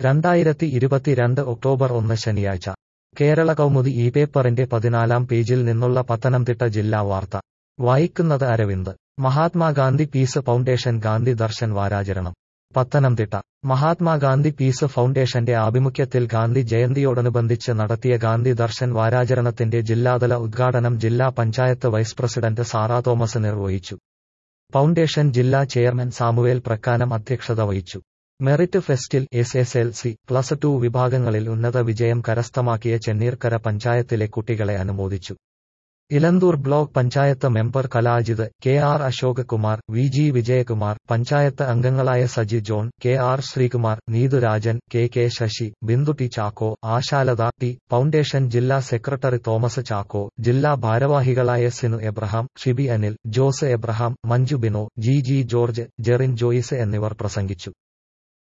രണ്ടായിരത്തി ഇരുപത്തിരണ്ട് ഒക്ടോബർ ഒന്ന് ശനിയാഴ്ച കേരള കൗമുദി ഈ പേപ്പറിന്റെ പതിനാലാം പേജിൽ നിന്നുള്ള പത്തനംതിട്ട ജില്ലാ വാർത്ത വായിക്കുന്നത് അരവിന്ദ് മഹാത്മാഗാന്ധി പീസ് ഫൗണ്ടേഷൻ ഗാന്ധി ദർശൻ വാരാചരണം പത്തനംതിട്ട മഹാത്മാഗാന്ധി പീസ് ഫൗണ്ടേഷന്റെ ആഭിമുഖ്യത്തിൽ ഗാന്ധി ജയന്തിയോടനുബന്ധിച്ച് നടത്തിയ ഗാന്ധി ദർശൻ വാരാചരണത്തിന്റെ ജില്ലാതല ഉദ്ഘാടനം ജില്ലാ panchayat vice president Sara Thomas നിർവഹിച്ചു ഫൗണ്ടേഷൻ ജില്ലാ ചെയർമാൻ സാമുവേൽ പ്രക്കാനം അധ്യക്ഷത വഹിച്ചു മെറിറ്റ് ഫെസ്റ്റിൽ S S L C plus two വിഭാഗങ്ങളിൽ ഉന്നത വിജയം കരസ്ഥമാക്കിയ ചെന്നീർക്കര പഞ്ചായത്തിലെ കുട്ടികളെ അനുമോദിച്ചു Elanthoor block panchayat member Kalajith K R Ashok Kumar V G Vijayakumar panchayat അംഗങ്ങളായ Saji John K R Sreekumar Neethu Rajan K K Sasi Bindu T Chacko Ashalatha T foundation ജില്ലാ സെക്രട്ടറി തോമസ് ചാക്കോ ജില്ലാ ഭാരവാഹികളായ Sinu Abraham Shibi Anil Jose Abraham Manju Bino G G George Jerin Joyce എന്നിവർ പ്രസംഗിച്ചു